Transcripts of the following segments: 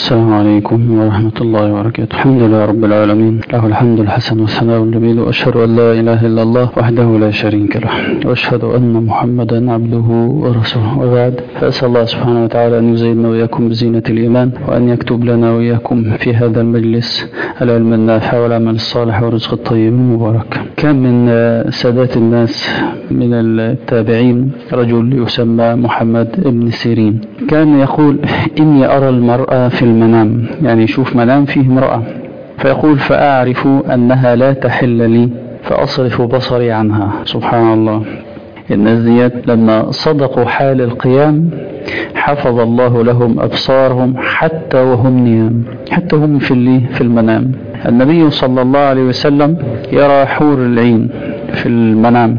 السلام عليكم ورحمة الله وبركاته الحمد لله رب العالمين له الحمد الحسن والثناء الجميل وأشهد أن لا إله إلا الله وحده لا شريك له وأشهد أن محمدا عبده ورسوله وبعد فأسأل الله سبحانه وتعالى أن يزيدنا وإياكم بزينة الإيمان وأن يكتب لنا وإياكم في هذا المجلس العلم النافع والعمل الصالح والرزق الطيب المبارك كان من سادات الناس من التابعين رجل يسمى محمد بن سيرين كان يقول إني أرى المرأة في المنام يعني يشوف منام فيه امرأة فيقول فأعرف أنها لا تحل لي فأصرف بصري عنها سبحان الله الناس ديت لما صدقوا حال القيام حفظ الله لهم أبصارهم حتى وهم نيام حتى هم في اللي في المنام النبي صلى الله عليه وسلم يرى حور العين في المنام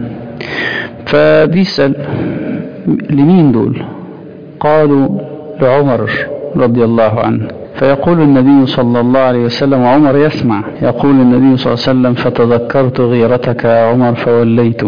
فبيسأل لمين دول قالوا لعمر رضي الله عنه فيقول النبي صلى الله عليه وسلم وعمر يسمع يقول النبي صلى الله عليه وسلم فتذكرت غيرتك يا عمر فوليته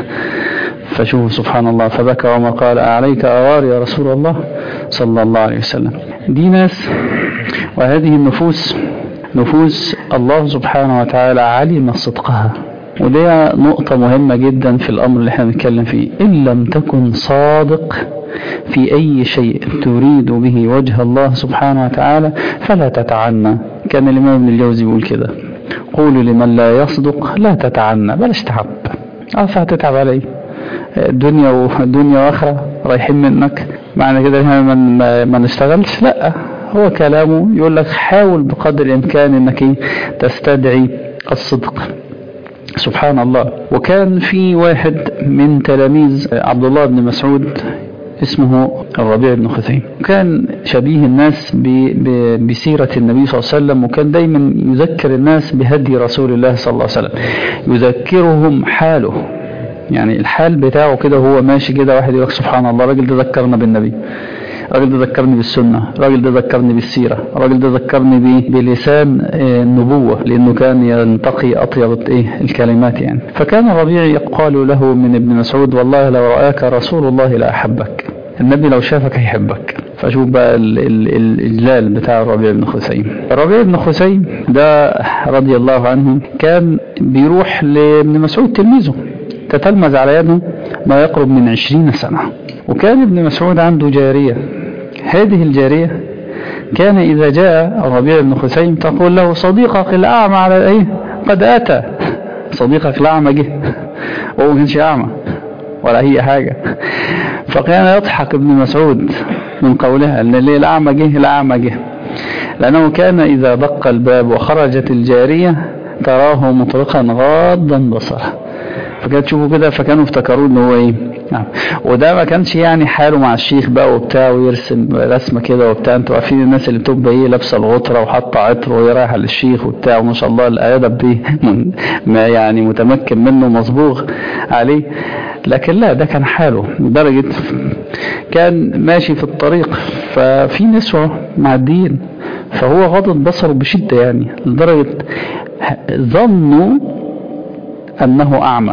فشوفوا سبحان الله فبكى عمر قال أعليك أوار يا رسول الله صلى الله عليه وسلم دي ناس وهذه النفوس نفوس الله سبحانه وتعالى علم صدقها ودي نقطة مهمة جدا في الأمر اللي احنا بنتكلم فيه إن لم تكن صادق في أي شيء تريد به وجه الله سبحانه وتعالى فلا تتعنى كان الإمام ابن الجوزي بيقول كده قولوا لمن لا يصدق لا تتعنى بلاش تعب أصلا هتتعب علي الدنيا والدنيا واخرة رايحين منك معنى كده ما, ما نشتغلش لا هو كلامه يقول لك حاول بقدر الإمكان أنك تستدعي الصدق سبحان الله وكان في واحد من تلاميذ عبد الله بن مسعود اسمه الربيع بن خثيم كان شبيه الناس بسيرة النبي صلى الله عليه وسلم وكان دايما يذكر الناس بهدي رسول الله صلى الله عليه وسلم يذكرهم حاله يعني الحال بتاعه كده هو ماشي كده واحد يقول سبحان الله الراجل ده ذكرنا بالنبي الراجل ده ذكرني بالسنة الراجل ده ذكرني بالسيرة الراجل ده ذكرني بلسان النبوة لأنه كان ينتقي أطيب إيه الكلمات يعني فكان الربيع يقال له من ابن مسعود والله لو رآك رسول الله لأحبك النبي لو شافك هيحبك فشوف بقى الإجلال بتاع الربيع بن خثيم الربيع بن خثيم ده رضي الله عنه كان بيروح لابن مسعود تلميذه تتلمذ على يده ما يقرب من عشرين سنة وكان ابن مسعود عنده جارية هذه الجارية كان إذا جاء الربيع بن خثيم تقول له صديقك الأعمى على إيه قد أتى صديقك الأعمى جه وهو ما كانش أعمى ولا هي حاجة فكان يضحك ابن مسعود من قولها أن اللي الأعمى جه الأعمى جه لأنه كان إذا دق الباب وخرجت الجارية تراه مطرقا غاضا بصره فكانت تشوفوا كده فكانوا افتكروا ان هو ايه نعم وده ما كانش يعني حاله مع الشيخ بقى وبتاع ويرسم رسمه كده وبتاع انتوا عارفين الناس اللي بتبقى ايه لابسه الغطره وحاطه عطر وهي رايحه للشيخ وبتاع وما شاء الله الادب دي ما يعني متمكن منه مصبوغ عليه لكن لا ده كان حاله لدرجه كان ماشي في الطريق ففي نسوه معديين فهو غضت بصره بشده يعني لدرجه ظنوا أنه أعمى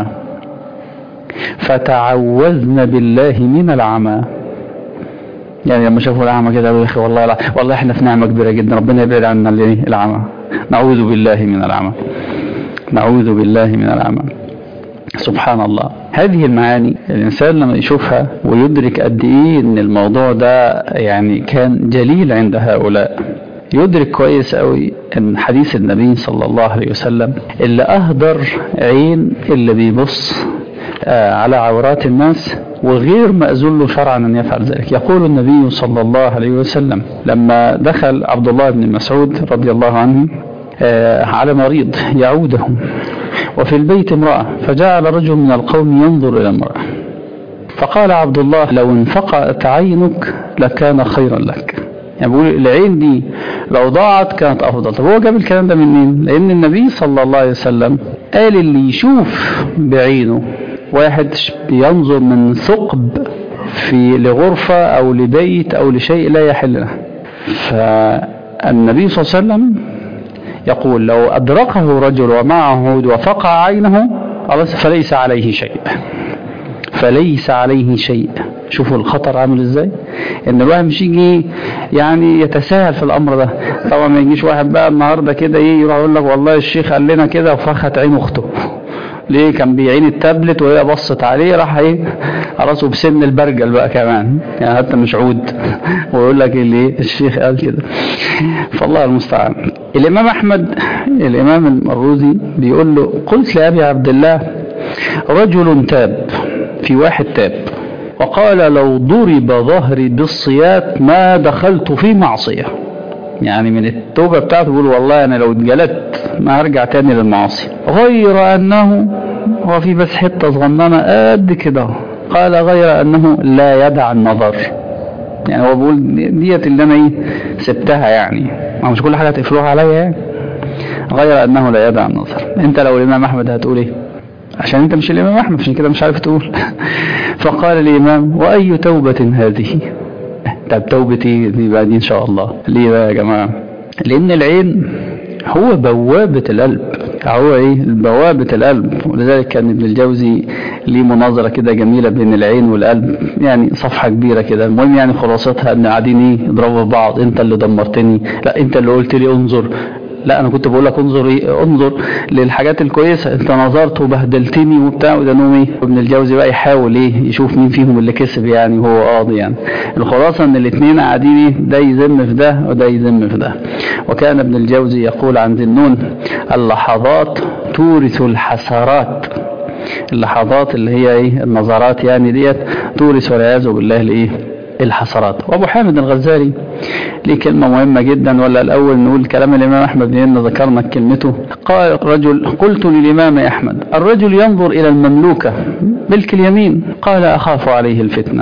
فتعوذن بالله من العمى يعني لما شافوا الأعمى كده قالوا يا أخي والله لا والله إحنا في نعمة كبيرة جدا ربنا يبعد عنا العمى نعوذ بالله من العمى نعوذ بالله من العمى سبحان الله هذه المعاني الإنسان لما يشوفها ويدرك قد إيه إن الموضوع ده يعني كان جليل عند هؤلاء يدرك كويس قوي ان حديث النبي صلى الله عليه وسلم اللي اهدر عين اللي بيبص آه على عورات الناس وغير مأذون له شرعا ان يفعل ذلك يقول النبي صلى الله عليه وسلم لما دخل عبد الله بن مسعود رضي الله عنه آه على مريض يعوده وفي البيت امرأة فجعل رجل من القوم ينظر إلى المرأة فقال عبد الله لو انفقأت عينك لكان خيرا لك يعني بيقول العين دي لو ضاعت كانت أفضل طب هو جاب الكلام ده منين لأن النبي صلى الله عليه وسلم قال اللي يشوف بعينه واحد بينظر من ثقب في لغرفة أو لبيت أو لشيء لا يحل له فالنبي صلى الله عليه وسلم يقول لو أدركه رجل ومعه عود وفقع عينه فليس عليه شيء فليس عليه شيء شوفوا الخطر عامل ازاي ان الواحد مش يجي يعني يتساهل في الامر ده طبعا ما يجيش واحد بقى النهارده كده ايه يروح يقول لك والله الشيخ قال لنا كده وفخت عين اخته ليه كان بيعين التابلت وهي بصت عليه راح ايه خلاص وبسن البرجل بقى كمان يعني حتى مش عود ويقول لك اللي الشيخ قال كده فالله المستعان الامام احمد الامام المروزي بيقول له قلت لابي عبد الله رجل تاب في واحد تاب وقال لو ضرب ظهري بالصيات ما دخلت في معصيه يعني من التوبة بتاعته بيقول والله أنا لو اتجلدت ما هرجع تاني للمعاصي غير أنه هو في بس حتة صغننة قد كده قال غير أنه لا يدع النظر يعني هو بيقول ديت اللي أنا إيه سبتها يعني ما مش كل حاجة تقفلوها عليا يعني غير أنه لا يدع النظر أنت لو الإمام أحمد هتقول إيه عشان أنت مش الإمام أحمد عشان كده مش عارف تقول فقال الإمام وأي توبة هذه طب توبتي دي بقى دي ان شاء الله ليه بقى يا جماعه لان العين هو بوابة القلب هو ايه بوابة القلب ولذلك كان ابن الجوزي ليه مناظرة كده جميلة بين العين والقلب يعني صفحة كبيرة كده المهم يعني خلاصتها ان قاعدين ايه يضربوا في بعض انت اللي دمرتني لا انت اللي قلت لي انظر لا انا كنت بقول لك انظر ايه انظر للحاجات الكويسه انت نظرت وبهدلتني وبتاع وده نوم ايه ابن الجوزي بقى يحاول ايه يشوف مين فيهم اللي كسب يعني وهو قاضي يعني الخلاصه ان الاثنين قاعدين ايه ده يذم في ده وده يذم في ده وكان ابن الجوزي يقول عن ذي النون اللحظات تورث الحسرات اللحظات اللي هي ايه النظرات يعني ديت تورث والعياذ بالله الايه الحسرات وابو حامد الغزالي ليه كلمة مهمة جدا ولا الأول نقول كلام الإمام أحمد لأن ذكرنا كلمته قال رجل قلت للإمام أحمد الرجل ينظر إلى المملوكة ملك اليمين قال أخاف عليه الفتنة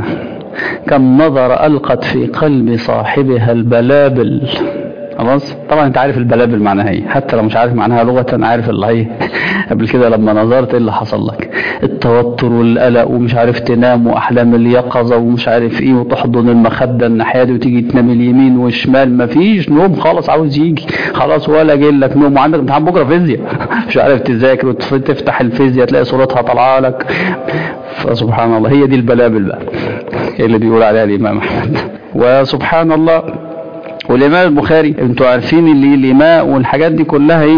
كم نظر ألقت في قلب صاحبها البلابل خلاص طبعا انت عارف البلابل معناها ايه حتى لو مش عارف معناها لغه عارف اللي هي قبل كده لما نظرت ايه اللي حصل لك التوتر والقلق ومش عارف تنام واحلام اليقظه ومش عارف ايه وتحضن المخده الناحيه دي وتيجي تنام اليمين والشمال مفيش نوم خالص عاوز يجي خلاص ولا جاي لك نوم وعندك امتحان بكره فيزياء مش عارف تذاكر وتفتح الفيزياء تلاقي صورتها طالعه لك فسبحان الله هي دي البلابل بقى اللي بيقول عليها الامام احمد وسبحان الله والإمام البخاري انتوا عارفين اللي الإماء والحاجات دي كلها ايه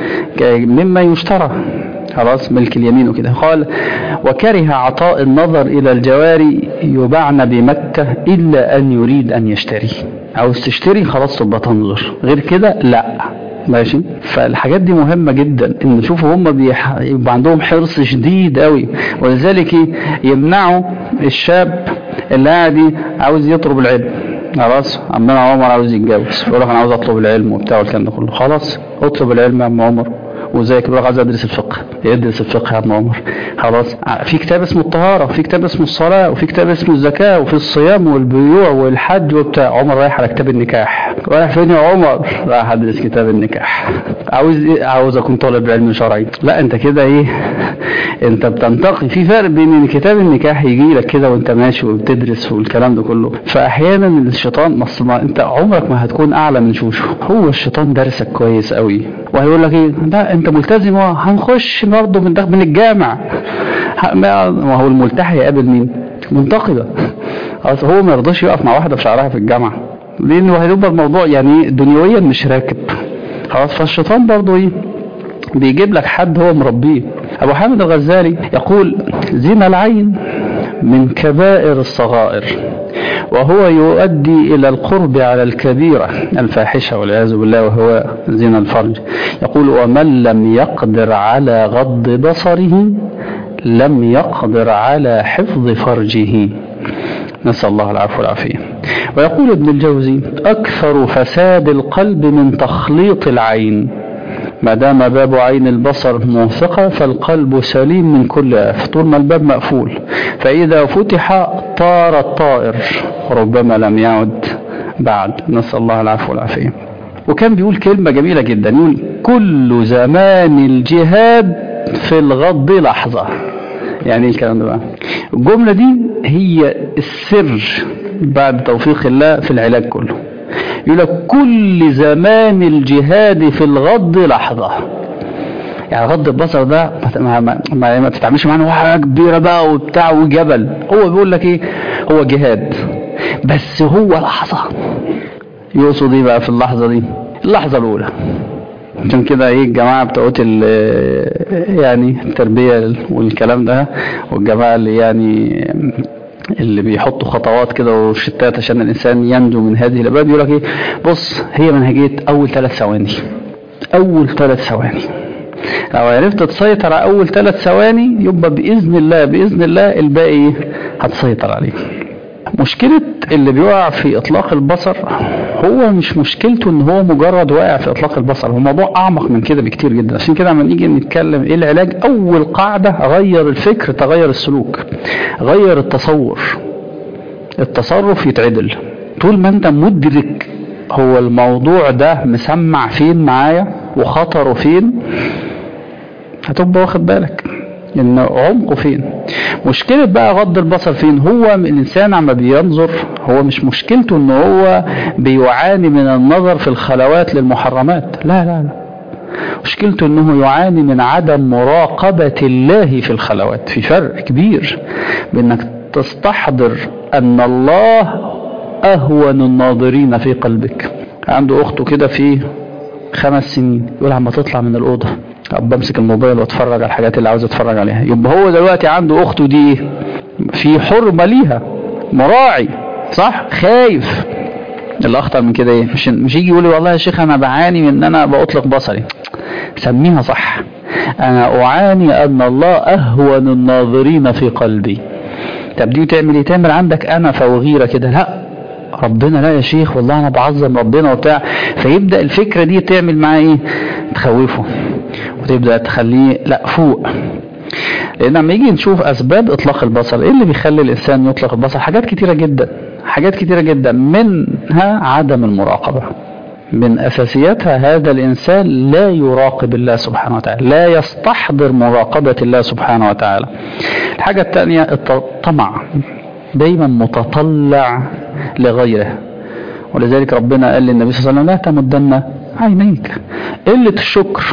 مما يشترى خلاص ملك اليمين وكده قال وكره عطاء النظر إلى الجواري يباعن بمكة إلا أن يريد أن يشتري عاوز تشتري خلاص تبقى تنظر غير كده لا ماشي فالحاجات دي مهمة جدا ان شوفوا هم بيح... يبقى عندهم حرص شديد قوي ولذلك يمنعوا الشاب اللي قاعد عاوز يطلب العلم خلاص عمنا عمر عاوز يتجوز يقول لك انا عاوز اطلب العلم وبتاع والكلام ده كله خلاص اطلب العلم يا عم عمر وزيك بيقول عايز ادرس الفقه يدرس الفقه يا عم عمر خلاص في كتاب اسمه الطهاره وفي كتاب اسمه الصلاه وفي كتاب اسمه الزكاه وفي الصيام والبيوع والحج وبتاع عمر رايح على كتاب النكاح رايح فين يا عمر رايح ادرس كتاب النكاح عاوز ايه عاوز اكون طالب علم شرعي لا انت كده ايه انت بتنتقي في فرق بين ان كتاب النكاح يجي لك كده وانت ماشي وبتدرس والكلام ده كله فاحيانا الشيطان مصر ما انت عمرك ما هتكون اعلى من شوشه هو الشيطان دارسك كويس قوي وهيقول لك ايه لا انت ملتزم هنخش برضه من من الجامع ما هو الملتحي يقابل مين منتقبه هو ما يرضاش يقف مع واحده في شعرها في الجامعه لانه هيبقى الموضوع يعني دنيويا مش راكب خلاص فالشيطان برضه ايه بيجيب لك حد هو مربيه ابو حامد الغزالي يقول زنا العين من كبائر الصغائر وهو يؤدي إلى القرب على الكبيرة الفاحشة والعياذ بالله وهو زنا الفرج يقول ومن لم يقدر على غض بصره لم يقدر على حفظ فرجه نسأل الله العفو والعافية ويقول ابن الجوزي أكثر فساد القلب من تخليط العين ما دام باب عين البصر موثقة فالقلب سليم من كل آفة طول ما الباب مقفول فإذا فتح طار الطائر ربما لم يعد بعد نسأل الله العفو والعافية وكان بيقول كلمة جميلة جدا يقول كل زمان الجهاد في الغض لحظة يعني ايه الكلام ده بقى الجملة دي هي السر بعد توفيق الله في العلاج كله يقول لك كل زمان الجهاد في الغض لحظة يعني غض البصر ده ما, ما, ما, ما تتعاملش معاه حاجة كبيرة بقى وبتاع وجبل هو بيقول لك ايه هو جهاد بس هو لحظة يقصد ايه بقى في اللحظة دي اللحظة الأولى عشان كده ايه الجماعة بتوعت يعني التربية والكلام ده والجماعة اللي يعني اللي بيحطوا خطوات كده وشتات عشان الإنسان ينجو من هذه الأبواب يقول لك ايه بص هي منهجية أول ثلاث ثواني أول ثلاث ثواني لو عرفت تسيطر على أول ثلاث ثواني يبقى بإذن الله بإذن الله الباقي هتسيطر عليه مشكلة اللي بيقع في إطلاق البصر هو مش مشكلته إن هو مجرد واقع في إطلاق البصر هو موضوع أعمق من كده بكتير جدا عشان كده لما نيجي نتكلم إيه العلاج أول قاعدة غير الفكر تغير السلوك غير التصور التصرف يتعدل طول ما أنت مدرك هو الموضوع ده مسمع فين معايا وخطره فين هتبقى واخد بالك ان عمقه فين مشكلة بقى غض البصر فين هو الانسان عما بينظر هو مش مشكلته ان هو بيعاني من النظر في الخلوات للمحرمات لا لا لا مشكلته انه يعاني من عدم مراقبة الله في الخلوات في فرق كبير بانك تستحضر ان الله اهون الناظرين في قلبك عنده اخته كده في خمس سنين يقول عما تطلع من الاوضه طب بمسك الموبايل واتفرج على الحاجات اللي عاوز اتفرج عليها يبقى هو دلوقتي عنده اخته دي في حرمه ليها مراعي صح خايف الاخطر من كده ايه مش مش يجي يقول لي والله يا شيخ انا بعاني من ان انا باطلق بصري سميها صح انا اعاني ان الله اهون الناظرين في قلبي طب دي تعمل ايه تعمل عندك انفه وغيره كده لا ربنا لا يا شيخ والله انا بعظم ربنا وبتاع فيبدا الفكره دي تعمل معاه ايه تخوفه وتبدا تخليه لا فوق لان لما يجي نشوف اسباب اطلاق البصر ايه اللي بيخلي الانسان يطلق البصر حاجات كتيره جدا حاجات كتيره جدا منها عدم المراقبه من اساسياتها هذا الانسان لا يراقب الله سبحانه وتعالى لا يستحضر مراقبه الله سبحانه وتعالى الحاجه الثانيه الطمع دايما متطلع لغيره ولذلك ربنا قال للنبي صلى الله عليه وسلم لا تمدن عينيك قلة الشكر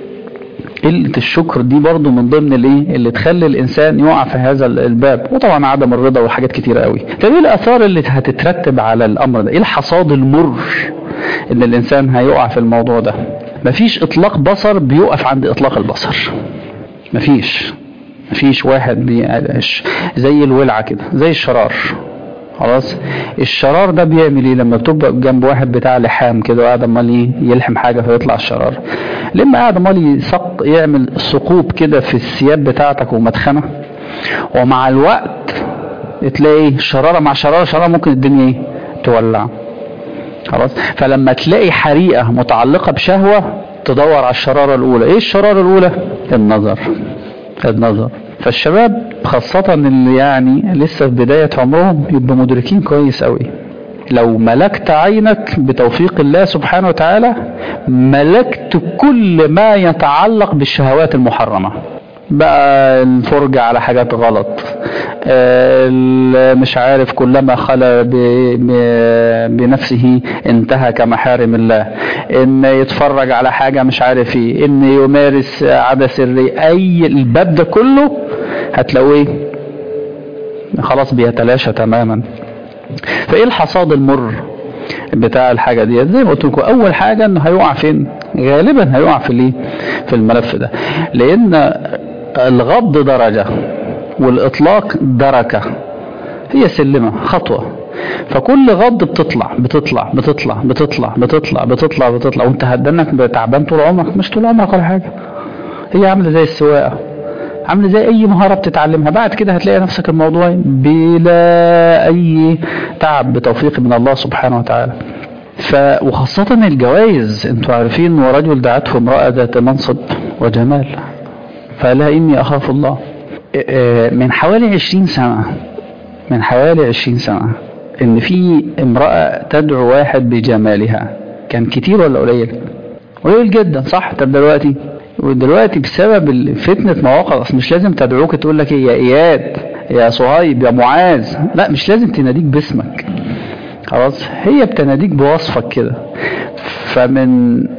قلة الشكر دي برضو من ضمن الايه اللي تخلي الانسان يقع في هذا الباب وطبعا عدم الرضا وحاجات كتيرة قوي طب ايه الاثار اللي هتترتب على الامر ده ايه الحصاد المر ان الانسان هيقع في الموضوع ده مفيش اطلاق بصر بيقف عند اطلاق البصر مفيش مفيش واحد بيعيش زي الولعة كده زي الشرار خلاص الشرار ده بيعمل ايه لما بتبقى جنب واحد بتاع لحام كده وقاعد امال يلحم حاجه فيطلع الشرار لما قاعد امال يسق يعمل ثقوب كده في الثياب بتاعتك ومدخنه ومع الوقت تلاقي شراره مع شراره شراره ممكن الدنيا ايه تولع خلاص فلما تلاقي حريقه متعلقه بشهوه تدور على الشراره الاولى ايه الشراره الاولى النظر النظر فالشباب خاصة اللي يعني لسه في بداية عمرهم يبقوا مدركين كويس قوي لو ملكت عينك بتوفيق الله سبحانه وتعالى ملكت كل ما يتعلق بالشهوات المحرمة بقى الفرجة على حاجات غلط مش عارف كلما خلى بنفسه انتهك محارم الله ان يتفرج على حاجة مش عارف ايه ان يمارس عادة سرية اي الباب ده كله هتلاقوه خلاص بيتلاشى تماما فايه الحصاد المر بتاع الحاجة دي زي ما قلت لكم اول حاجة انه هيقع فين غالبا هيقع في الايه في الملف ده لان الغض درجة والاطلاق دركة هي سلمة خطوة فكل غض بتطلع بتطلع بتطلع بتطلع بتطلع بتطلع بتطلع وانت هتدنك تعبان طول عمرك مش طول عمرك ولا حاجة هي عاملة زي السواقة عامله زي اي مهاره بتتعلمها بعد كده هتلاقي نفسك الموضوع بلا اي تعب بتوفيق من الله سبحانه وتعالى ف وخاصة الجوائز انتوا عارفين ورجل دعته امرأة ذات منصب وجمال فلا اني اخاف الله من حوالي عشرين سنة من حوالي عشرين سنة ان في امرأة تدعو واحد بجمالها كان كتير ولا قليل قليل جدا صح طب دلوقتي ودلوقتي بسبب فتنة مواقع اصل مش لازم تدعوك تقول لك يا اياد يا صهيب يا معاذ لا مش لازم تناديك باسمك خلاص هي بتناديك بوصفك كده فمن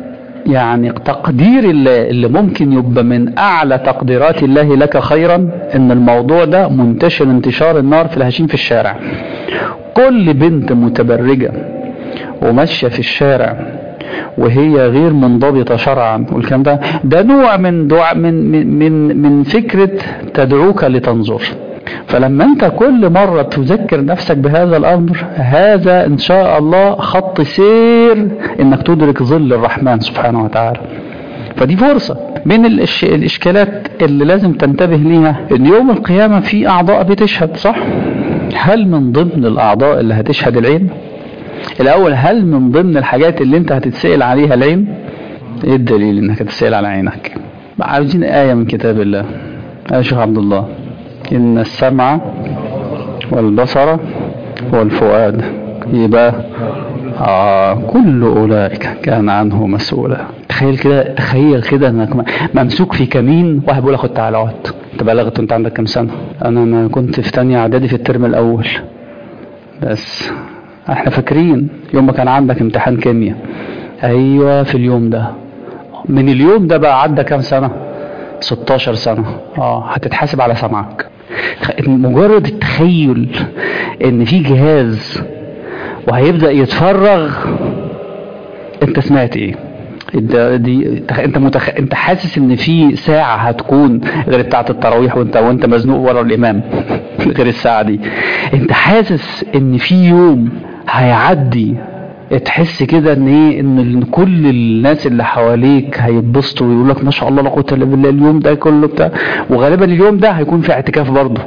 يعني تقدير اللي, اللي ممكن يبقى من اعلى تقديرات الله لك خيرا ان الموضوع ده منتشر انتشار النار في الهشيم في الشارع كل بنت متبرجة وماشية في الشارع وهي غير منضبطة شرعا والكلام ده ده نوع من دعاء من من من, من فكرة تدعوك لتنظر فلما انت كل مرة تذكر نفسك بهذا الامر هذا ان شاء الله خط سير انك تدرك ظل الرحمن سبحانه وتعالى فدي فرصة من الإش... الإشكالات اللي لازم تنتبه ليها إن يوم القيامة في أعضاء بتشهد صح؟ هل من ضمن الأعضاء اللي هتشهد العين؟ الأول هل من ضمن الحاجات اللي أنت هتتسأل عليها العين؟ إيه الدليل إنك هتتسأل على عينك؟ عاوزين آية من كتاب الله يا شيخ عبد الله إن السمع والبصر والفؤاد يبقى آه كل أولئك كان عنه مسؤولا تخيل كده تخيل كده انك ممسوك في كمين واحد بيقول لك خد تعالى اقعد انت بلغت انت عندك كام سنه انا ما كنت في تانية اعدادي في الترم الاول بس احنا فاكرين يوم ما كان عندك امتحان كيمياء ايوه في اليوم ده من اليوم ده بقى عدى كام سنه 16 سنه اه هتتحاسب على سمعك مجرد التخيل ان في جهاز وهيبدا يتفرغ انت سمعت ايه انت دي انت متخ... انت حاسس ان في ساعه هتكون غير بتاعه التراويح وانت وانت مزنوق ورا الامام غير الساعه دي انت حاسس ان في يوم هيعدي تحس كده ان ايه ان كل الناس اللي حواليك هيتبسطوا ويقول لك ما شاء الله لا قوه الا بالله اليوم ده كله بتاع وغالبا اليوم ده هيكون في اعتكاف برضه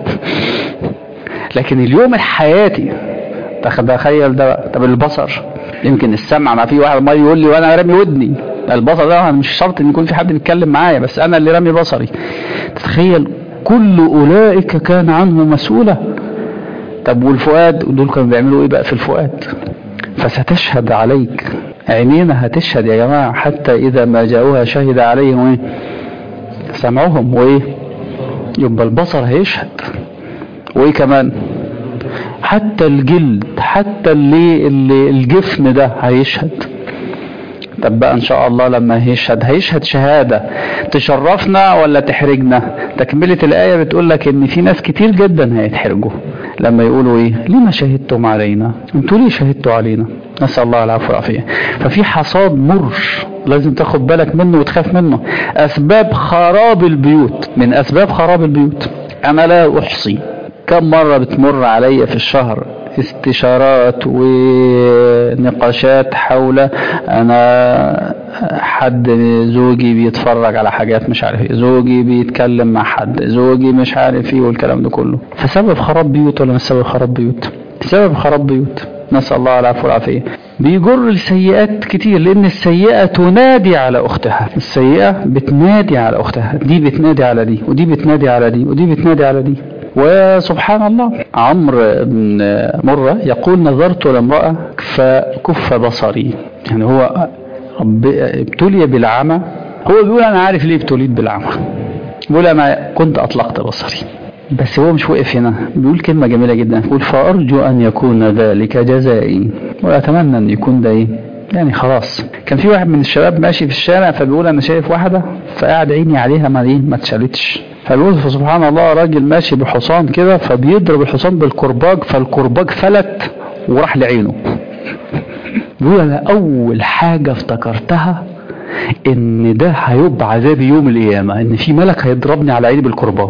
لكن اليوم الحياتي تخيل ده طب البصر يمكن السمع ما في واحد ما يقول لي وانا رامي ودني البصر ده مش شرط ان يكون في حد بيتكلم معايا بس انا اللي رامي بصري تتخيل كل اولئك كان عنه مسؤولا طب والفؤاد دول كانوا بيعملوا ايه بقى في الفؤاد فستشهد عليك عينينا هتشهد يا جماعة حتى إذا ما جاءوها شهد عليهم إيه سمعهم وإيه يبقى البصر هيشهد وإيه كمان حتى الجلد حتى اللي, اللي الجفن ده هيشهد طب بقى ان شاء الله لما هيشهد هيشهد شهادة تشرفنا ولا تحرجنا تكملة الآية بتقول لك ان في ناس كتير جدا هيتحرجوا لما يقولوا ايه لما شهدتم علينا انتوا ليه شهدتوا علينا نسأل الله العفو والعافية ففي حصاد مر لازم تاخد بالك منه وتخاف منه اسباب خراب البيوت من اسباب خراب البيوت انا لا احصي كم مرة بتمر عليا في الشهر استشارات ونقاشات حول انا حد زوجي بيتفرج على حاجات مش عارف ايه زوجي بيتكلم مع حد زوجي مش عارف ايه والكلام ده كله فسبب خراب بيوت ولا مش سبب خراب بيوت سبب خراب بيوت نسأل الله العفو والعافية بيجر لسيئات كتير لأن السيئة تنادي على أختها السيئة بتنادي على أختها دي بتنادي على دي ودي بتنادي على دي ودي بتنادي على دي وسبحان الله عمرو بن مرة يقول نظرت لامرأة فكف بصري يعني هو ابتلي بالعمى هو بيقول أنا عارف ليه ابتليت بالعمى بيقول أنا كنت أطلقت بصري بس هو مش وقف هنا بيقول كلمة جميلة جدا بيقول فأرجو أن يكون ذلك جزائي وأتمنى أن يكون ده إيه يعني خلاص كان في واحد من الشباب ماشي في الشارع فبيقول أنا شايف واحدة فقاعد عيني عليها ما إيه ما اتشالتش فبيقول فسبحان الله راجل ماشي بحصان كده فبيضرب الحصان بالكرباج فالكرباج فلت وراح لعينه بيقول أنا أول حاجة افتكرتها إن ده هيبقى عذابي يوم القيامة إن في ملك هيضربني على عيني بالكرباج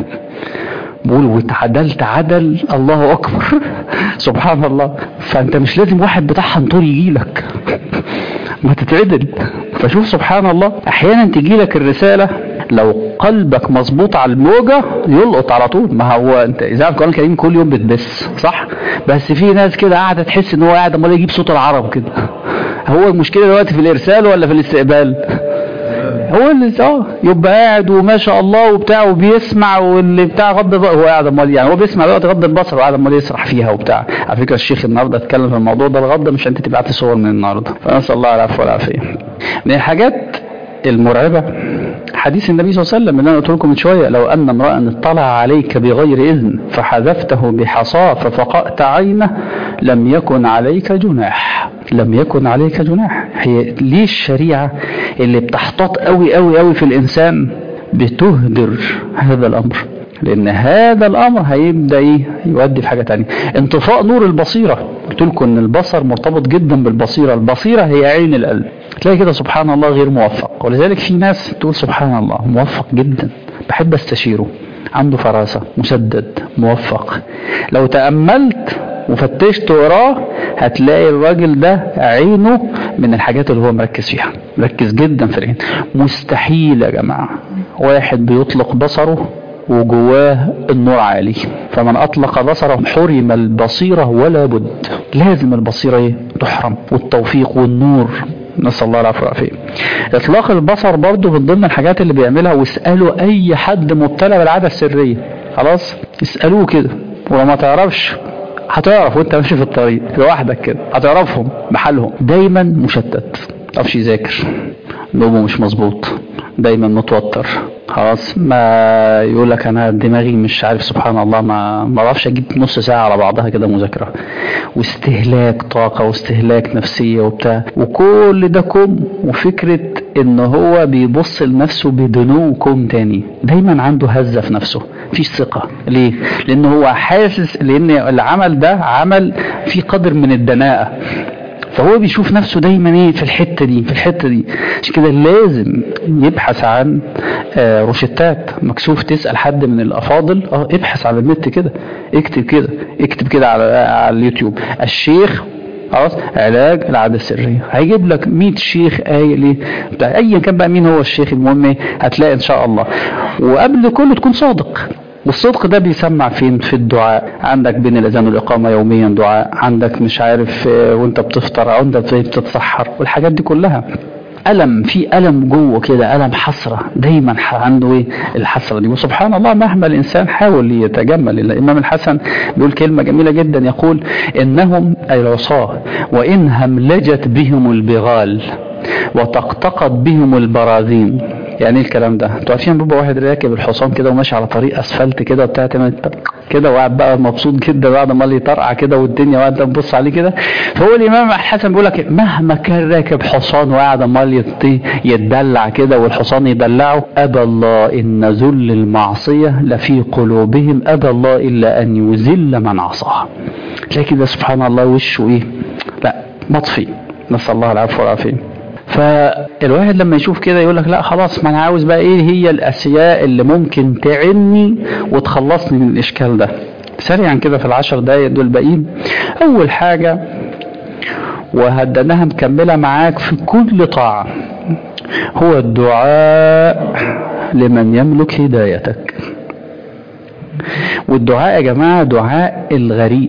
بقول واتعدلت عدل الله اكبر سبحان الله فانت مش لازم واحد بتاع حنطور يجي لك ما تتعدل فشوف سبحان الله احيانا تجي لك الرسالة لو قلبك مظبوط على الموجة يلقط على طول ما هو انت اذا القرآن الكريم كل يوم بتبث صح بس في ناس كده قاعدة تحس ان هو قاعد امال يجيب صوت العرب كده هو المشكلة دلوقتي في الارسال ولا في الاستقبال هو اللي اه يبقى قاعد وما شاء الله وبتاع وبيسمع واللي بتاع غض البصر هو قاعد امال يعني هو بيسمع دلوقتي غض البصر وقاعد امال يسرح فيها وبتاع على فكره الشيخ النهارده اتكلم في الموضوع ده الغض مش انت تبعت صور من النهارده فنسال الله العفو والعافيه من الحاجات المرعبه حديث النبي صلى الله عليه وسلم اللي انا قلت لكم من شويه لو ان امرا اطلع عليك بغير اذن فحذفته بحصاه ففقأت عينه لم يكن عليك جناح لم يكن عليك جناح هي ليه الشريعه اللي بتحتاط قوي قوي قوي في الانسان بتهدر هذا الامر لان هذا الامر هيبدا ايه يؤدي في حاجه تانية انطفاء نور البصيره قلت لكم ان البصر مرتبط جدا بالبصيره البصيره هي عين القلب تلاقي كده سبحان الله غير موفق ولذلك في ناس تقول سبحان الله موفق جدا بحب استشيره عنده فراسه مسدد موفق لو تاملت وفتشت وراه هتلاقي الراجل ده عينه من الحاجات اللي هو مركز فيها مركز جدا في العين مستحيل يا جماعه واحد بيطلق بصره وجواه النور عالي فمن أطلق بصره حرم البصيرة ولا بد لازم البصيرة ايه تحرم والتوفيق والنور نسأل الله العفو والعافية إطلاق البصر برضه من ضمن الحاجات اللي بيعملها واسألوا أي حد مبتلى بالعادة السرية خلاص اسألوه كده ولو ما تعرفش هتعرف وانت ماشي في الطريق لوحدك كده هتعرفهم بحالهم دايما مشتت متعرفش يذاكر نومه مش مظبوط دايما متوتر خلاص ما يقول لك انا دماغي مش عارف سبحان الله ما ما بعرفش اجيب نص ساعه على بعضها كده مذاكره واستهلاك طاقه واستهلاك نفسيه وبتاع وكل ده كم وفكره ان هو بيبص لنفسه بدنو كم تاني دايما عنده هزه في نفسه مفيش ثقه ليه لان هو حاسس لان العمل ده عمل فيه قدر من الدناءه فهو بيشوف نفسه دايما ايه في الحته دي في الحته دي عشان كده لازم يبحث عن آه روشتات مكسوف تسال حد من الافاضل اه ابحث على النت كده اكتب كده اكتب كده على على اليوتيوب الشيخ خلاص علاج العاده السريه هيجيب لك 100 شيخ قايل ايه بتاع ايا كان بقى مين هو الشيخ المهم ايه هتلاقي ان شاء الله وقبل كله تكون صادق والصدق ده بيسمع فين في الدعاء عندك بين الاذان والاقامه يوميا دعاء عندك مش عارف وانت بتفطر او انت بتتسحر والحاجات دي كلها ألم في ألم جوه كده ألم حسرة دايما عنده إيه الحسرة دي وسبحان الله مهما الإنسان حاول يتجمل الإمام الحسن بيقول كلمة جميلة جدا يقول إنهم أي العصاة وإن هملجت بهم البغال وتقتقط بهم البراذين يعني ايه الكلام ده انتوا عارفين بيبقى واحد راكب الحصان كده وماشي على طريق اسفلت كده وبتاع كده وقاعد بقى مبسوط جدا بعد ما يطرقع كده والدنيا وقاعد تبص عليه كده فهو الامام الحسن بيقول لك مهما كان راكب حصان وقاعد امال يتدلع كده والحصان يدلعه ابى الله ان ذل المعصيه لفي قلوبهم ابى الله الا ان يذل من عصاه تلاقي كده سبحان الله وشه ايه لا مطفي نسال الله العفو والعافيه فالواحد لما يشوف كده يقول لك لا خلاص ما انا عاوز بقى ايه هي الاشياء اللي ممكن تعني وتخلصني من الاشكال ده سريعا كده في العشر دقايق دول باقيين اول حاجه وهدناها مكمله معاك في كل طاعه هو الدعاء لمن يملك هدايتك والدعاء يا جماعه دعاء الغريق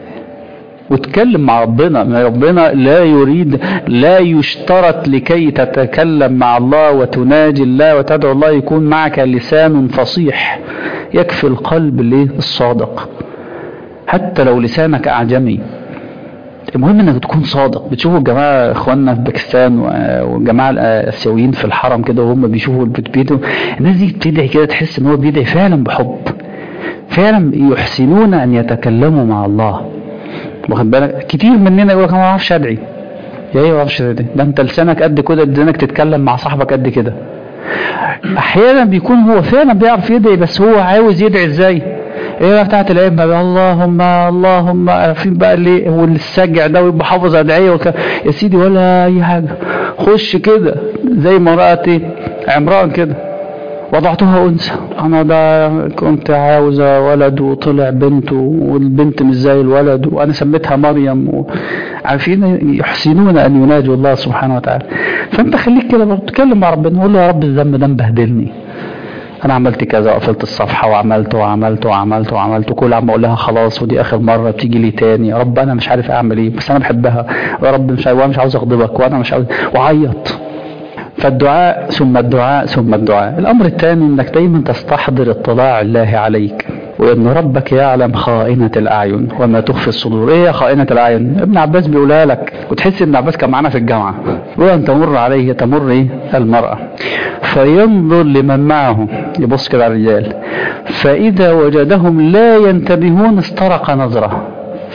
وتكلم مع ربنا ربنا لا يريد لا يشترط لكي تتكلم مع الله وتناجي الله وتدعو الله يكون معك لسان فصيح يكفي القلب ليه الصادق حتى لو لسانك أعجمي المهم انك تكون صادق بتشوفوا الجماعه اخواننا في باكستان والجماعه الاسيويين في الحرم كده وهم بيشوفوا البيتو الناس دي بتدعي كده تحس ان هو بيدعي فعلا بحب فعلا يحسنون ان يتكلموا مع الله واخد بالك كتير مننا يقول لك انا ما اعرفش ادعي يا ايه ما اعرفش ادعي ده انت لسانك قد كده لسانك تتكلم مع صاحبك قد كده احيانا بيكون هو فعلا بيعرف يدعي بس هو عاوز يدعي ازاي ايه بتاعت الائمه اللهم اللهم عارفين بقى اللي والسجع ده ويبقى حافظ ادعيه وك... يا سيدي ولا اي حاجه خش كده زي ما رأت عمران كده وضعتها أنثى أنا ده كنت عاوزة ولد وطلع بنت والبنت مش زي الولد وأنا سميتها مريم و... عارفين يحسنون أن يناجوا الله سبحانه وتعالى فأنت خليك كده برضه تكلم مع ربنا قول له يا رب الذنب ده مبهدلني انا عملت كذا وقفلت الصفحه وعملت وعملت وعملت وعملت وكل عم اقول لها خلاص ودي اخر مره بتيجي لي تاني يا رب انا مش عارف اعمل ايه بس انا بحبها يا رب مش عارف وانا مش عاوز اغضبك وانا مش عاوز وعيط فالدعاء ثم الدعاء ثم الدعاء الأمر الثاني أنك دايما تستحضر اطلاع الله عليك وأن ربك يعلم خائنة الأعين وما تخفي الصدور إيه خائنة الأعين ابن عباس بيقولها لك وتحس ابن عباس كان معانا في الجامعة وأن تمر عليه تمر إيه المرأة فينظر لمن معه يبص كده على الرجال فإذا وجدهم لا ينتبهون استرق نظره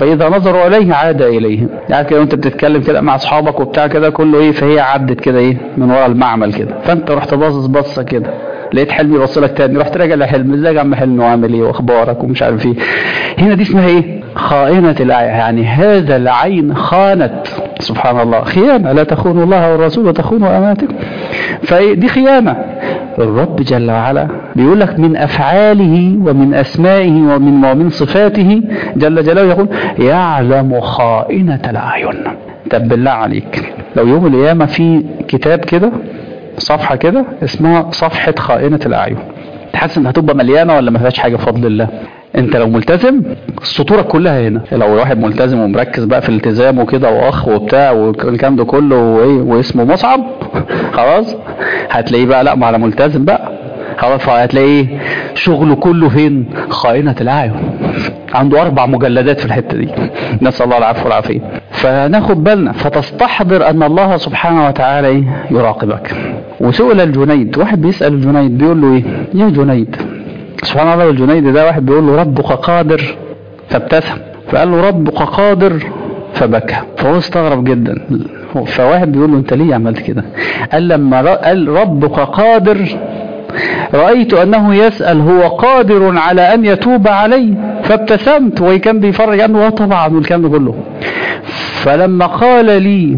فاذا نظروا اليه عاد اليهم يعني كده وانت بتتكلم كده مع اصحابك وبتاع كده كله ايه فهي عدت كده ايه من ورا المعمل كده فانت رحت باصص بصه كده لقيت حلمي بص لك تاني رحت راجع لحلم ازيك يا عم حلمي وعامل ايه واخبارك ومش عارف ايه هنا دي اسمها ايه خائنة الأعين يعني هذا العين خانت سبحان الله خيانة لا تخونوا الله والرسول وتخونوا أمانتكم فدي خيانة الرب جل وعلا بيقول لك من أفعاله ومن أسمائه ومن ومن صفاته جل جلاله يقول يعلم خائنة الأعين طب بالله عليك لو يوم القيامة في كتاب كده صفحة كده اسمها صفحة خائنة الأعين تحس انها هتبقى مليانة ولا ما فيهاش حاجة بفضل الله انت لو ملتزم السطورة كلها هنا لو واحد ملتزم ومركز بقى في التزامه كده واخ وبتاع والكلام ده كله وايه واسمه مصعب خلاص هتلاقيه بقى لا ما انا ملتزم بقى خلاص فهتلاقيه شغله كله فين خائنة الأعين عنده أربع مجلدات في الحتة دي نسأل الله العفو والعافية فناخد بالنا فتستحضر أن الله سبحانه وتعالى إيه؟ يراقبك وسئل الجنيد واحد بيسأل الجنيد بيقول له إيه يا جنيد سبحان الله الجنيد ده واحد بيقول له ربك قادر فابتسم فقال له ربك قادر فبكى فهو استغرب جدا فواحد بيقول له انت ليه عملت كده قال لما قال ربك قادر رأيت أنه يسأل هو قادر على أن يتوب علي فابتسمت وكان بيفرج عنه طبعا والكلام ده كله فلما قال لي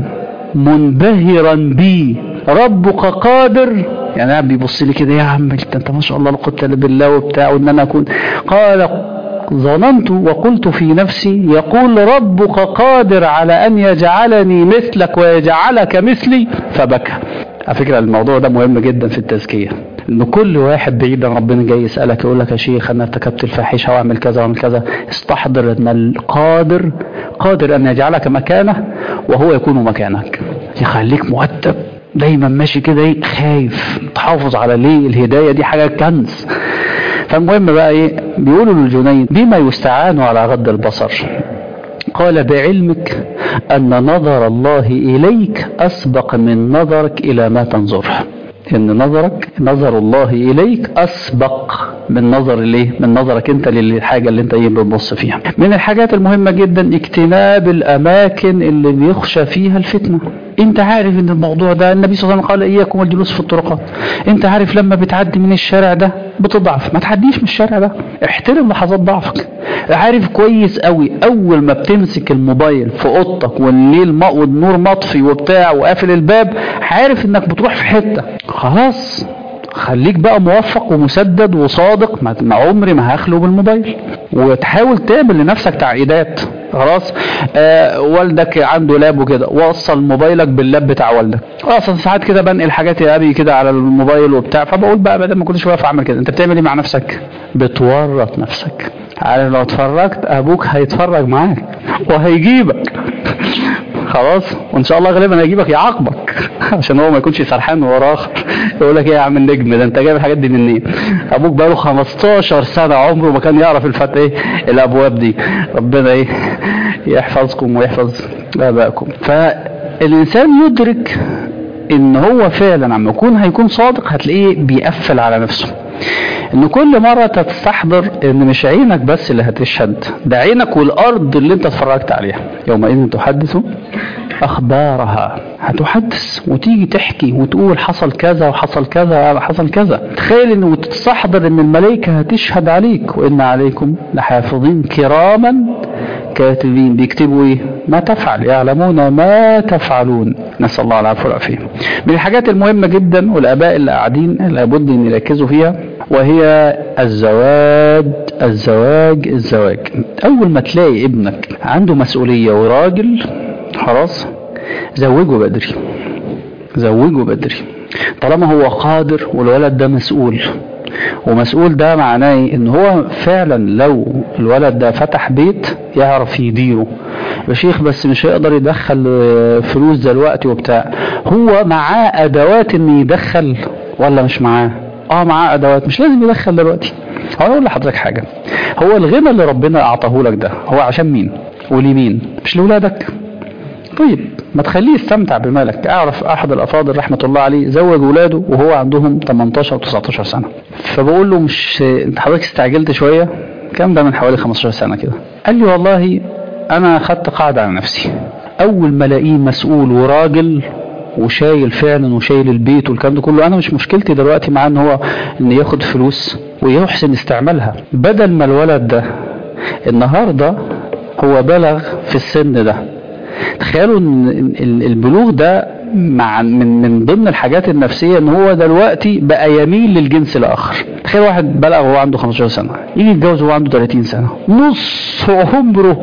منبهرا بي ربك قادر يعني قاعد بيبص لي كده يا عم انت انت ما شاء الله لا قوه الا بالله وبتاع وان انا اكون قال ظننت وقلت في نفسي يقول ربك قادر على ان يجعلني مثلك ويجعلك مثلي فبكى على فكره الموضوع ده مهم جدا في التزكيه ان كل واحد بعيد عن ربنا جاي يسالك يقول لك يا شيخ انا ارتكبت الفاحشه واعمل كذا واعمل كذا استحضر ان القادر قادر ان يجعلك مكانه وهو يكون مكانك يخليك مؤدب دايما ماشي كده ايه خايف تحافظ على ليه الهدايه دي حاجه كنز فالمهم بقى ايه بيقولوا للجنيد بما يستعان على غض البصر قال بعلمك أن نظر الله إليك أسبق من نظرك إلى ما تنظره ان نظرك نظر الله اليك اسبق من نظر ليه من نظرك انت للحاجه اللي انت ايه بتبص فيها من الحاجات المهمه جدا اجتناب الاماكن اللي بيخشى فيها الفتنه انت عارف ان الموضوع ده النبي صلى الله عليه وسلم قال اياكم الجلوس في الطرقات انت عارف لما بتعدي من الشارع ده بتضعف ما تعديش من الشارع ده احترم لحظات ضعفك عارف كويس قوي اول ما بتمسك الموبايل في اوضتك والليل والنور مطفي وبتاع وقافل الباب عارف انك بتروح في حته خلاص خليك بقى موفق ومسدد وصادق ما عمري ما هخلو بالموبايل وتحاول تعمل لنفسك تعقيدات خلاص آه والدك عنده لاب وكده وصل موبايلك باللاب بتاع والدك اصلا ساعات كده بنقل حاجات يا ابي كده على الموبايل وبتاع فبقول بقى بدل ما كل شويه اعمل كده انت بتعمل ايه مع نفسك بتورط نفسك عارف لو اتفرجت ابوك هيتفرج معاك وهيجيبك خلاص وان شاء الله غالبا هيجيبك يعاقبك عشان هو ما يكونش سرحان ورا اخر يقول لك ايه يا عم النجم ده انت جايب الحاجات دي منين ابوك بقاله 15 سنه عمره ما كان يعرف الفتح ايه الابواب دي ربنا ايه يحفظكم ويحفظ ابائكم فالانسان يدرك ان هو فعلا عم يكون هيكون صادق هتلاقيه بيقفل على نفسه ان كل مرة تستحضر ان مش عينك بس اللي هتشهد ده عينك والارض اللي انت اتفرجت عليها يومئذ تحدث اخبارها هتحدث وتيجي تحكي وتقول حصل كذا وحصل كذا حصل كذا تخيل ان وتستحضر ان الملائكة هتشهد عليك وان عليكم لحافظين كراما كاتبين بيكتبوا ايه ما تفعل يعلمون ما تفعلون نسأل الله العفو والعافية من الحاجات المهمة جدا والاباء اللي قاعدين لابد ان يركزوا فيها وهي الزواج الزواج الزواج اول ما تلاقي ابنك عنده مسؤولية وراجل خلاص زوجه بدري زوجه بدري طالما هو قادر والولد ده مسؤول ومسؤول ده معناه ان هو فعلا لو الولد ده فتح بيت يعرف يديره يا شيخ بس مش هيقدر يدخل فلوس دلوقتي وبتاع هو معاه ادوات ان يدخل ولا مش معاه اه معاه ادوات مش لازم يدخل دلوقتي هو اقول لحضرتك حاجه هو الغنى اللي ربنا اعطاه لك ده هو عشان مين ولمين مش لاولادك طيب ما تخليه يستمتع بمالك اعرف احد الافاضل رحمه الله عليه زوج ولاده وهو عندهم 18 و 19 سنه فبقول له مش انت حضرتك استعجلت شويه كام ده من حوالي 15 سنه كده قال لي والله انا خدت قاعدة على نفسي اول ما الاقيه مسؤول وراجل وشايل فعلا وشايل البيت والكلام ده كله انا مش مشكلتي دلوقتي معاه ان هو ان ياخد فلوس ويحسن استعمالها بدل ما الولد ده النهارده هو بلغ في السن ده تخيلوا ان البلوغ ده مع من من ضمن الحاجات النفسيه ان هو دلوقتي بقى يميل للجنس الاخر تخيل واحد بلغ وهو عنده 15 سنه يجي يتجوز وهو عنده 30 سنه نص عمره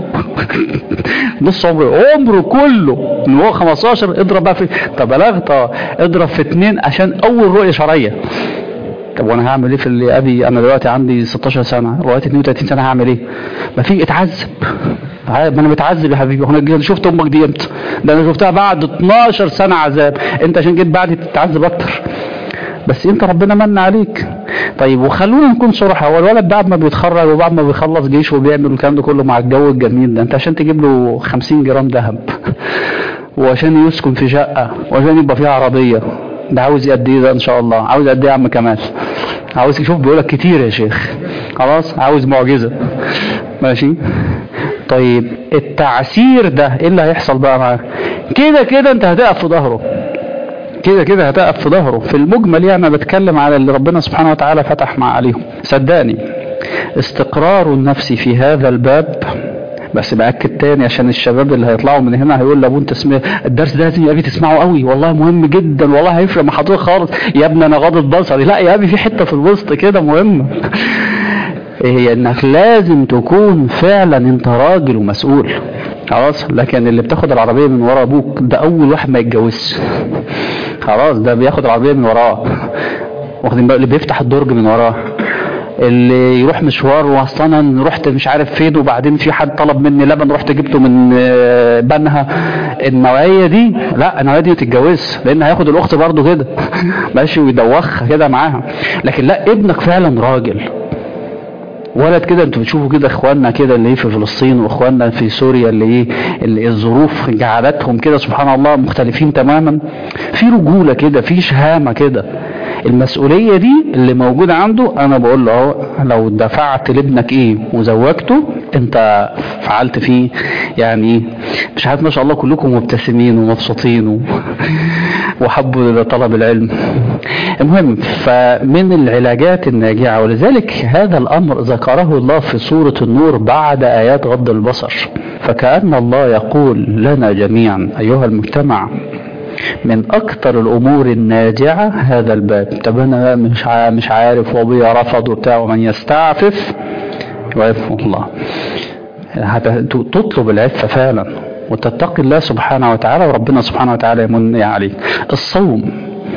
نص عمره عمره كله من هو 15 اضرب بقى في طب بلغت اه اضرب في اتنين عشان اول رؤيه شرعيه طب وانا هعمل ايه في اللي ابي انا دلوقتي عندي 16 سنه لغايه 32 سنه هعمل ايه؟ ما في اتعذب ما انا متعذب يا حبيبي انا شفت امك دي امتى؟ ده انا شفتها بعد 12 سنه عذاب انت عشان جيت بعدي تتعذب اكتر بس انت ربنا من عليك طيب وخلونا نكون صراحه هو الولد بعد ما بيتخرج وبعد ما بيخلص جيش وبيعمل الكلام ده كله مع الجو الجميل ده انت عشان تجيب له 50 جرام ذهب وعشان يسكن في شقه وعشان يبقى فيها عربيه ده عاوز قد ايه ده ان شاء الله عاوز قد ايه يا عم كمال عاوز يشوف بيقولك كتير يا شيخ خلاص عاوز معجزه ماشي طيب التعسير ده ايه اللي هيحصل بقى معاك كده كده انت هتقف في ظهره كده كده هتقف في ظهره في المجمل يعني انا بتكلم على اللي ربنا سبحانه وتعالى فتح مع عليهم صدقني استقرار النفس في هذا الباب بس باكد تاني عشان الشباب اللي هيطلعوا من هنا هيقول لابو انت اسمه الدرس ده لازم يا ابي تسمعه قوي والله مهم جدا والله هيفرق مع حضرتك خالص يا ابني انا غاضب بصري لا يا ابي في حته في الوسط كده مهمه هي انك لازم تكون فعلا انت راجل ومسؤول خلاص لكن اللي بتاخد العربيه من ورا ابوك ده اول واحد ما يتجوزش خلاص ده بياخد العربيه من وراه واخدين بالك اللي بيفتح الدرج من وراه اللي يروح مشوار واصلا رحت مش عارف فين وبعدين في حد طلب مني لبن رحت جبته من بنها النوعيه دي لا النوعيه دي ما تتجوزش لان هياخد الاخت برضه كده ماشي ويدوخها كده معاها لكن لا ابنك فعلا راجل ولد كده انتوا بتشوفوا كده اخواننا كده اللي في فلسطين واخواننا في سوريا اللي ايه اللي الظروف جعلتهم كده سبحان الله مختلفين تماما في رجوله كده في شهامه كده المسؤولية دي اللي موجودة عنده انا بقول له اهو لو دفعت لابنك ايه وزوجته انت فعلت فيه يعني مش عارف ما شاء الله كلكم مبتسمين ومبسوطين و... وحبوا طلب العلم المهم فمن العلاجات الناجعة ولذلك هذا الامر ذكره الله في سورة النور بعد ايات غض البصر فكأن الله يقول لنا جميعا ايها المجتمع من اكتر الامور الناجعة هذا الباب طب انا مش مش عارف وابويا رفض وبتاع ومن يستعفف يعفه الله تطلب العفة فعلا وتتقي الله سبحانه وتعالى وربنا سبحانه وتعالى يمن عليك الصوم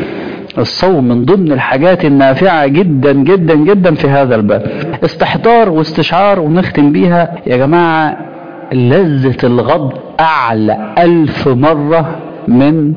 الصوم من ضمن الحاجات النافعة جدا جدا جدا في هذا الباب استحضار واستشعار ونختم بيها يا جماعة لذة الغض أعلى ألف مرة من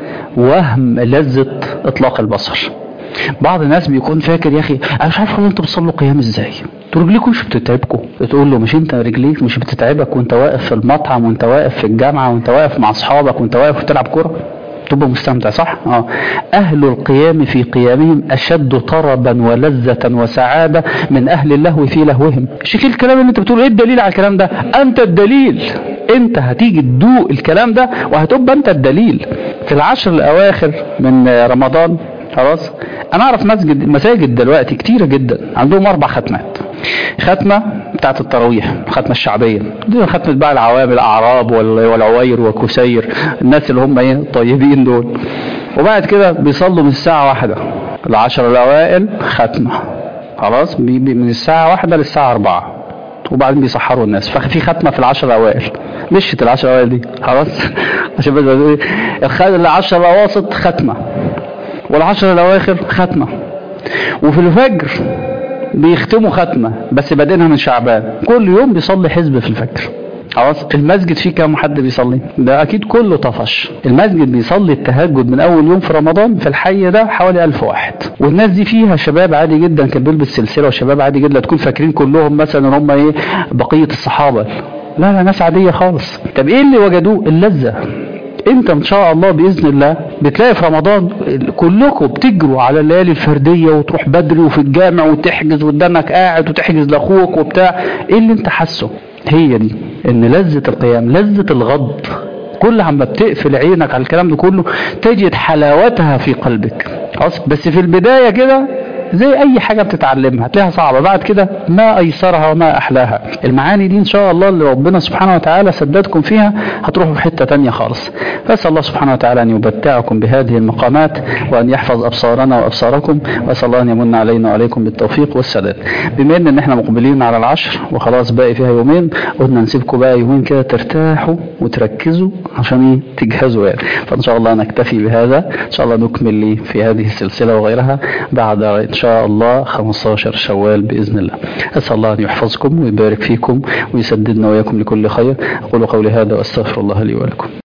وهم لذة إطلاق البصر بعض الناس بيكون فاكر يا أخي أنا مش عارف والله أنتوا بتصلوا قيام إزاي انتوا رجليكم مش بتتعبكم تقول له مش انت رجليك مش بتتعبك وانت واقف في المطعم وانت واقف في الجامعه وانت واقف مع اصحابك وانت واقف وتلعب كوره تبقى مستمتع صح اه اهل القيام في قيامهم اشد طربا ولذة وسعادة من اهل اللهو في لهوهم شيخ الكلام اللي انت بتقول ايه الدليل على الكلام ده انت الدليل انت هتيجي تدوق الكلام ده وهتبقى انت الدليل في العشر الاواخر من رمضان خلاص انا اعرف مسجد مساجد دلوقتي كتيرة جدا عندهم اربع ختمات ختمة بتاعت التراويح الختمة الشعبية دي ختمة بقى العوام الأعراب والعوير وكسير الناس اللي هم ايه الطيبين دول وبعد كده بيصلوا من الساعة واحدة العشر الأوائل ختمة خلاص من الساعة واحدة للساعة أربعة وبعدين بيسحروا الناس ففي ختمة في العشر الأوائل مشت العشر الأوائل دي خلاص عشان بس ايه العشر الأواسط ختمة والعشر الأواخر ختمة وفي الفجر بيختموا ختمة بس بادئينها من شعبان كل يوم بيصلي حزب في الفجر خلاص المسجد فيه كام حد بيصلي ده اكيد كله طفش المسجد بيصلي التهجد من اول يوم في رمضان في الحي ده حوالي ألف واحد والناس دي فيها شباب عادي جدا كان بيلبس سلسله وشباب عادي جدا تكون فاكرين كلهم مثلا هم ايه بقيه الصحابه لا لا ناس عاديه خالص طب ايه اللي وجدوه اللذه انت ان شاء الله باذن الله بتلاقي في رمضان كلكم بتجروا على الليالي الفرديه وتروح بدري وفي الجامع وتحجز وقدامك قاعد وتحجز لاخوك وبتاع ايه اللي انت حاسه هي دي ان لذة القيام لذة الغض كل عما بتقفل عينك على الكلام ده كله تجد حلاوتها في قلبك خلاص بس في البداية كده زي اي حاجة بتتعلمها هتلاقيها صعبة بعد كده ما ايسرها وما احلاها المعاني دي ان شاء الله اللي ربنا سبحانه وتعالى سددكم فيها هتروحوا في حتة تانية خالص فاسأل الله سبحانه وتعالى ان يبتعكم بهذه المقامات وان يحفظ ابصارنا وابصاركم واسأل الله ان يمن علينا وعليكم بالتوفيق والسداد بما ان احنا مقبلين على العشر وخلاص باقي فيها يومين قلنا نسيبكم بقى يومين كده ترتاحوا وتركزوا عشان ايه تجهزوا يعني فان شاء الله نكتفي بهذا ان شاء الله نكمل لي في هذه السلسلة وغيرها بعد ان شاء الله 15 شوال باذن الله اسال الله ان يحفظكم ويبارك فيكم ويسددنا واياكم لكل خير اقول قولي هذا واستغفر الله لي ولكم